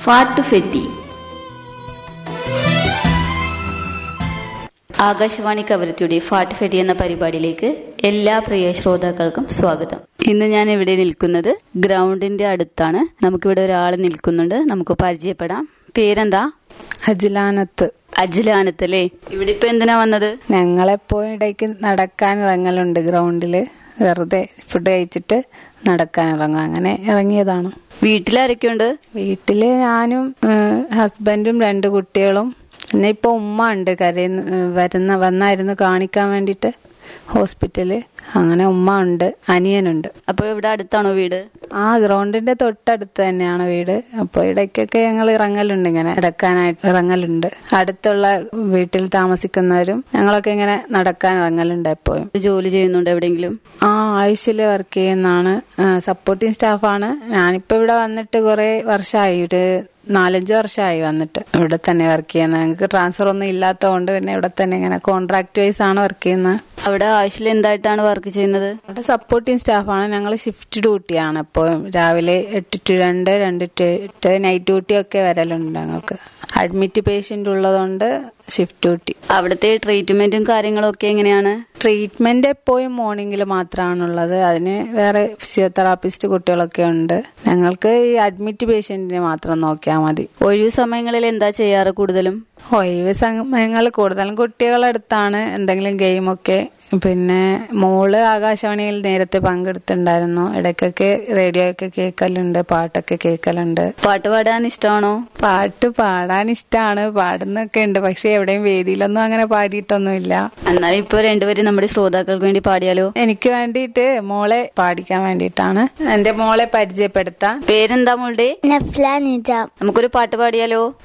ഫാട്ടുഫെറ്റി ആകാശവാണി കവരത്തിയുടെ ഫാട്ട് ഫെറ്റി എന്ന പരിപാടിയിലേക്ക് എല്ലാ പ്രിയ ശ്രോതാക്കൾക്കും സ്വാഗതം ഇന്ന് ഞാൻ ഇവിടെ നിൽക്കുന്നത് ഗ്രൗണ്ടിന്റെ അടുത്താണ് നമുക്കിവിടെ ഒരാൾ നിൽക്കുന്നുണ്ട് നമുക്ക് പരിചയപ്പെടാം പേരെന്താ അജിലാനത്ത് അജിലാനത്ത് അല്ലേ ഇവിടെ ഇപ്പൊ എന്തിനാ വന്നത് ഞങ്ങളെപ്പോഴും ഇടയ്ക്ക് നടക്കാൻ ഇറങ്ങലുണ്ട് ഗ്രൗണ്ടില് വെറുതെ ഫുഡ് കഴിച്ചിട്ട് നടക്കാൻ ഇറങ്ങും അങ്ങനെ ഇറങ്ങിയതാണ് വീട്ടിലാരൊക്കെയുണ്ട് വീട്ടില് ഞാനും ഏഹ്, ഹസ്ബൻഡും രണ്ട് കുട്ടികളും പിന്നെ ഇപ്പൊ ഉമ്മ ഉണ്ട് കരയുന്ന ഏഹ്, വരുന്ന വന്നായിരുന്നു കാണിക്കാൻ വേണ്ടിട്ട് ഹോസ്പിറ്റല് അങ്ങനെ ഉമ്മ ഉണ്ട് അനിയനുണ്ട് അപ്പൊ ഇവിടെ അടുത്താണോ വീട് ആ ഗ്രൗണ്ടിന്റെ തൊട്ടടുത്ത് തന്നെയാണ് വീട് അപ്പോൾ ഇടയ്ക്കൊക്കെ ഞങ്ങൾ ഇറങ്ങലുണ്ട് ഇങ്ങനെ നടക്കാനായിട്ട് ഇറങ്ങലുണ്ട് അടുത്തുള്ള വീട്ടിൽ താമസിക്കുന്നവരും ഞങ്ങളൊക്കെ ഇങ്ങനെ നടക്കാൻ ഇറങ്ങലുണ്ട് എപ്പോഴും ജോലി ചെയ്യുന്നുണ്ട് എവിടെയെങ്കിലും ആ ആയുഷില് വർക്ക് ചെയ്യുന്നതാണ് സപ്പോർട്ടിങ് സ്റ്റാഫാണ് ഞാനിപ്പോ ഇവിടെ വന്നിട്ട് കുറെ വർഷമായി ഒരു നാലഞ്ച് വർഷമായി വന്നിട്ട് ഇവിടെ തന്നെ വർക്ക് ചെയ്യുന്നത് ഞങ്ങൾക്ക് ട്രാൻസ്ഫർ ഒന്നും ഇല്ലാത്തതുകൊണ്ട് പിന്നെ ഇവിടെ തന്നെ ഇങ്ങനെ കോൺട്രാക്ട് വൈസ് ആണ് വർക്ക് ചെയ്യുന്നത് അവിടെ ആയുഷിൽ എന്തായിട്ടാണ് വർക്ക് ചെയ്യുന്നത് അവിടെ സപ്പോർട്ടിങ് സ്റ്റാഫാണ് ഞങ്ങൾ ഷിഫ്റ്റ് ഡ്യൂട്ടിയാണ് ഇപ്പോൾ രാവിലെ എട്ട് ടു രണ്ട് രണ്ട് ടു എട്ട് നൈറ്റ് ഡ്യൂട്ടി ഒക്കെ വരലുണ്ട് ഞങ്ങൾക്ക് അഡ്മിറ്റ് പേഷ്യന്റ് ഉള്ളതുകൊണ്ട് ഷിഫ്റ്റ് ഡ്യൂട്ടി അവിടുത്തെ ട്രീറ്റ്മെന്റും കാര്യങ്ങളും ഒക്കെ എങ്ങനെയാണ് ട്രീറ്റ്മെന്റ് എപ്പോഴും മോർണിംഗിൽ മാത്രമാണുള്ളത് അതിന് വേറെ ഫിസിയോതെറാപ്പിസ്റ്റ് കുട്ടികളൊക്കെ ഉണ്ട് ഞങ്ങൾക്ക് ഈ അഡ്മിറ്റ് പേഷ്യന്റിനെ മാത്രം നോക്കിയാൽ മതി ഒഴിവു സമയങ്ങളിൽ എന്താ ചെയ്യാറ് കൂടുതലും ഒഴിവ് സമയങ്ങൾ കൂടുതലും കുട്ടികളുടെ അടുത്താണ് എന്തെങ്കിലും ഗെയിമൊക്കെ പിന്നെ മോള് ആകാശവാണിയിൽ നേരത്തെ പങ്കെടുത്തിട്ടുണ്ടായിരുന്നു ഇടയ്ക്കൊക്കെ റേഡിയോ ഒക്കെ കേൾക്കലുണ്ട് പാട്ടൊക്കെ കേൾക്കലുണ്ട് പാട്ട് പാടാൻ ഇഷ്ടമാണോ പാട്ട് പാടാൻ ഇഷ്ടമാണ് പാടുന്നൊക്കെ ഉണ്ട് പക്ഷെ എവിടെയും വേദിയിലൊന്നും അങ്ങനെ പാടിയിട്ടൊന്നുമില്ല എന്നാൽ ഇപ്പൊ രണ്ടുപേരും നമ്മുടെ ശ്രോതാക്കൾക്ക് വേണ്ടി പാടിയാലോ എനിക്ക് വേണ്ടിയിട്ട് മോളെ പാടിക്കാൻ വേണ്ടിയിട്ടാണ് എന്റെ മോളെ പരിചയപ്പെടുത്താം പേരെന്താ മോളുടെ നഫ്ല നിജാം നമുക്കൊരു പാട്ട് പാടിയാലോ